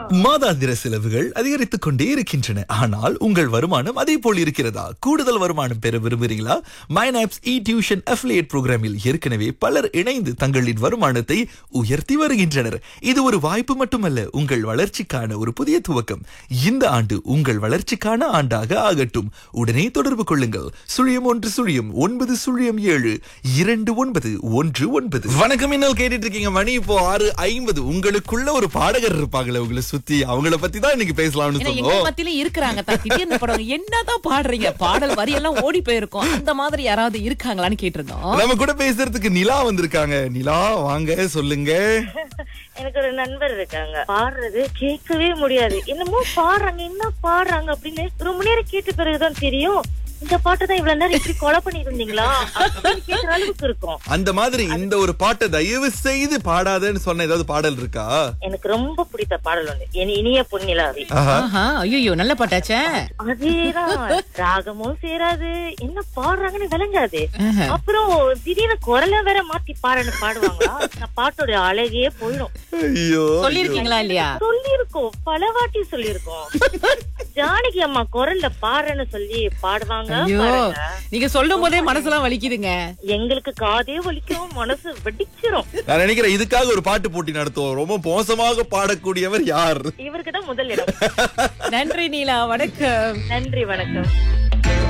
மாதாந்திர செலவுகள் அதிகரித்துக் கொண்டே இருக்கின்றன ஆனால் உங்கள் வருமானம் அதே போல் இருக்கிறதா கூடுதல் வருமானம் பெற விரும்புகிறீங்களா மைனாப்ஸ் இ டியூஷன் அஃபிலியேட் புரோகிராமில் ஏற்கனவே பலர் இணைந்து தங்களின் வருமானத்தை உயர்த்தி வருகின்றனர் இது ஒரு வாய்ப்பு மட்டுமல்ல உங்கள் வளர்ச்சிக்கான ஒரு புதிய துவக்கம் இந்த ஆண்டு உங்கள் வளர்ச்சிக்கான ஆண்டாக ஆகட்டும் உடனே தொடர்பு கொள்ளுங்கள் சுழியம் ஒன்று சுழியம் ஒன்பது சுழியம் ஏழு இரண்டு ஒன்பது ஒன்று ஒன்பது வணக்கம் இன்னும் கேட்டுட்டு இருக்கீங்க மணி இப்போ ஆறு ஐம்பது உங்களுக்குள்ள ஒரு பாடகர் இருப்பாங்களே உங்களை சுத்தி அவங்கள பத்தி தான் இன்னைக்கு பேசலாம்னு ஏன்னா எங்க சொல்லுவோம் மத்தியில இருக்கிறாங்க தான் திடீர்னு படம் என்னதான் பாடுறீங்க பாடல் வரியெல்லாம் ஓடி போயிருக்கும் அந்த மாதிரி யாராவது இருக்காங்களான்னு கேட்டிருந்தோம் நம்ம கூட பேசுறதுக்கு நிலா வந்திருக்காங்க நிலா வாங்க சொல்லுங்க எனக்கு ஒரு நண்பர் இருக்காங்க பாடுறது கேட்கவே முடியாது என்னமோ பாடுறாங்க என்ன பாடுறாங்க அப்படின்னு ரொம்ப நேரம் கேட்ட பிறகுதான் தெரியும் இந்த பாட்டு தான் இவ்வளவு நேரம் இப்படி கொலை பண்ணிட்டு இருந்தீங்களா அப்படின்னு கேட்கிற அளவுக்கு இருக்கும் அந்த மாதிரி இந்த ஒரு பாட்டை தயவு செய்து பாடாதேன்னு சொன்ன ஏதாவது பாடல் இருக்கா எனக்கு ரொம்ப பிடித்த பாடல் ஒண்ணு என் இனிய பொன்னிலாவி ஆஹா ஆஹா ஐயோ நல்ல பாட்டாச்சே அதேதான் ராகமும் சேராது என்ன பாடுறாங்கன்னு விளங்காது ஆஹா. அப்புறம் திடீர்னு குரலை வேற மாத்தி பாடுன்னு பாடுவாங்களா நான் பாட்டோட அழகே போயிடும் ஐயோ சொல்லிருக்கீங்களா இல்லையா சொல்லியிருக்கோம் பல வாட்டி சொல்லியிருக்கோம் ஜானகி அம்மா குரல்ல பாடுறேன்னு சொல்லி பாடுவாங்க ஐயோ பாருங்க. நீங்க சொல்லும் போதே மனசெல்லாம் வலிக்குதுங்க எங்களுக்கு காதே வலிக்கும் மனசு வெடிச்சிரும் நான் நினைக்கிறேன் இதுக்காக ஒரு பாட்டு போட்டி நடத்துவோம் ரொம்ப மோசமாக பாடக்கூடியவர் யார் இவருக்கு தான் முதல் இடம் நன்றி நீலா வணக்கம் நன்றி வணக்கம்